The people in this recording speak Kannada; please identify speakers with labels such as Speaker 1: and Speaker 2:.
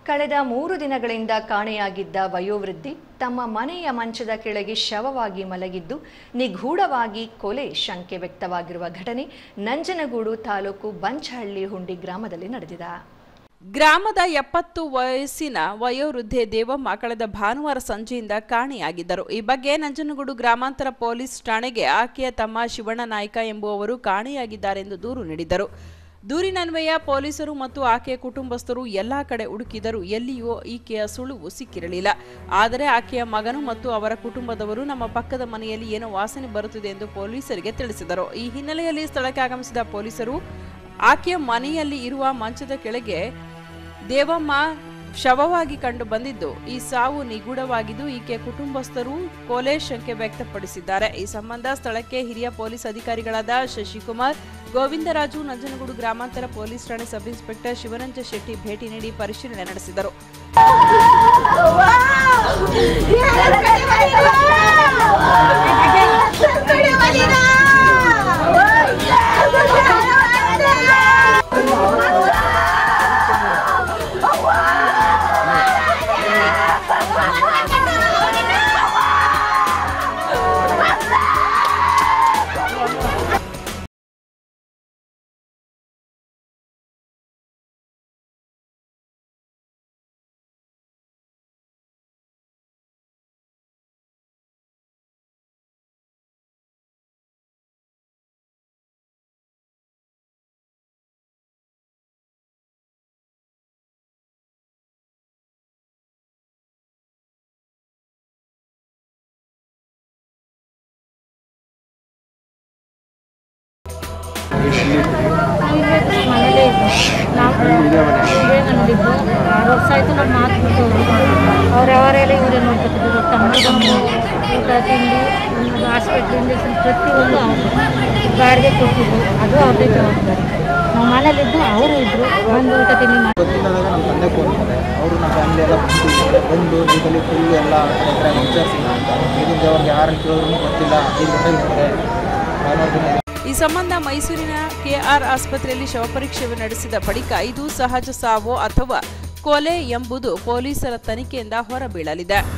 Speaker 1: ಕಳೆದ ಮೂರು ದಿನಗಳಿಂದ ಕಾಣೆಯಾಗಿದ್ದ ವಯೋವೃದ್ಧಿ ತಮ್ಮ ಮನೆಯ ಮಂಚದ ಕೆಳಗೆ ಶವವಾಗಿ ಮಲಗಿದ್ದು ನಿಗೂಢವಾಗಿ ಕೊಲೆ ಶಂಕೆ ವ್ಯಕ್ತವಾಗಿರುವ ಘಟನೆ ನಂಜನಗೂಡು ತಾಲೂಕು ಬಂಚಹಳ್ಳಿ ಹುಂಡಿ ಗ್ರಾಮದಲ್ಲಿ ನಡೆದಿದೆ
Speaker 2: ಗ್ರಾಮದ ಎಪ್ಪತ್ತು ವಯಸ್ಸಿನ ವಯೋವೃದ್ಧೆ ದೇವಮ್ಮ ಕಳೆದ ಭಾನುವಾರ ಸಂಜೆಯಿಂದ ಕಾಣೆಯಾಗಿದ್ದರು ಈ ಬಗ್ಗೆ ನಂಜನಗೂಡು ಗ್ರಾಮಾಂತರ ಪೊಲೀಸ್ ಠಾಣೆಗೆ ಆಕೆಯ ತಮ್ಮ ಶಿವಣ್ಣ ನಾಯ್ಕ ಎಂಬುವವರು ಕಾಣೆಯಾಗಿದ್ದಾರೆಂದು ದೂರು ನೀಡಿದ್ದರು ದೂರಿನನ್ವಯ ಪೊಲೀಸರು ಮತ್ತು ಆಕೆಯ ಕುಟುಂಬಸ್ಥರು ಎಲ್ಲಾ ಕಡೆ ಹುಡುಕಿದರೂ ಎಲ್ಲಿಯೂ ಈಕೆಯ ಸುಳುವು ಸಿಕ್ಕಿರಲಿಲ್ಲ ಆದರೆ ಆಕೆಯ ಮಗನು ಮತ್ತು ಅವರ ಕುಟುಂಬದವರು ನಮ್ಮ ಪಕ್ಕದ ಮನೆಯಲ್ಲಿ ಏನೋ ವಾಸನೆ ಬರುತ್ತಿದೆ ಎಂದು ಪೊಲೀಸರಿಗೆ ತಿಳಿಸಿದರು ಈ ಹಿನ್ನೆಲೆಯಲ್ಲಿ ಸ್ಥಳಕ್ಕೆ ಆಗಮಿಸಿದ ಪೊಲೀಸರು ಆಕೆಯ ಮನೆಯಲ್ಲಿ ಇರುವ ಮಂಚದ ಕೆಳಗೆ ದೇವಮ್ಮ ಶವವಾಗಿ ಕಂಡು ಬಂದಿದ್ದು ಈ ಸಾವು ನಿಗೂಢವಾಗಿದ್ದು ಈಕೆ ಕುಟುಂಬಸ್ಥರು ಕೊಲೆ ಶಂಕೆ ವ್ಯಕ್ತಪಡಿಸಿದ್ದಾರೆ ಈ ಸಂಬಂಧ ಸ್ಥಳಕ್ಕೆ ಹಿರಿಯ ಪೊಲೀಸ್ ಅಧಿಕಾರಿಗಳಾದ ಶಶಿಕುಮಾರ್ ಗೋವಿಂದರಾಜು ನಂಜನಗೂಡು ಗ್ರಾಮಾಂತರ ಪೊಲೀಸ್ ಠಾಣೆ ಸಬ್ ಇನ್ಸ್ಪೆಕ್ಟರ್ ಶಿವರಂಜ ಶೆಟ್ಟಿ ಭೇಟಿ ನೀಡಿ ಪರಿಶೀಲನೆ ನಡೆಸಿದರು
Speaker 3: ಮನೇಲೇ ಇದ್ದು ನಾವು ಬೇಗ ನೋಡಿದ್ದು ಆರು ವರ್ಷ ಆಯಿತು ನಮ್ಮ ಮಾತು ಬಿಟ್ಟವರು ಅವ್ರು ಯಾವಾರೆಲ್ಲ ಇವರೇ ನೋಡ್ಕೊತಿದ್ರು ತಮ್ಮಗೊಂದು ಊಟ ತಿಂಡಿ ಒಂದು ಹಾಸ್ಪಿಟ್ಲ್ ಇಂಜೆಕ್ಷನ್ ಪ್ರತಿಯೊಂದು ಅವ್ರು ಬಾಡಿಗೆ ಕೊಟ್ಟಿದ್ರು ಅದು ಅವ್ರದ್ದೇ ಜವಾಬ್ದಾರಿ ನಾವು ಮನೇಲಿದ್ದು ಅವರು ಇದ್ದರು ಒಂದು ಊಟ ತಿಂಡಿ ಮಾಡಿ
Speaker 4: ಗೊತ್ತಿಲ್ಲದಾಗ ನಮ್ಮ ತಂದೆ ಫೋನ್ ಮಾಡಿದೆ ಅವರು ನಮ್ಮ ಫ್ಯಾಮಿಲಿ ಎಲ್ಲ ಬಂದಿದ್ದಾರೆ ಬಂದು ಇದರಲ್ಲಿ ಫುಲ್ ಎಲ್ಲ ಹತ್ರ ವಿಚಾರಿಸಿಲ್ಲ ಅಂತ ಇದರಿಂದ ಅವ್ರಿಗೆ ಯಾರನ್ನು ಕೇಳಿದ್ರು ಗೊತ್ತಿಲ್ಲ ಐದು ಗಂಟೆಗೆ ಬಂದೆ ಭಾನುವಾರ ದಿನ
Speaker 2: ಈ ಸಂಬಂಧ ಮೈಸೂರಿನ ಕೆಆರ್ ಆಸ್ಪತ್ರೆಯಲ್ಲಿ ಶವಪರೀಕ್ಷೆ ನಡೆಸಿದ ಬಳಿಕ ಇದು ಸಹಜ ಸಾವೋ ಅಥವಾ ಕೊಲೆ ಎಂಬುದು ಪೊಲೀಸರ ತನಿಖೆಯಿಂದ ಹೊರಬೀಳಲಿದೆ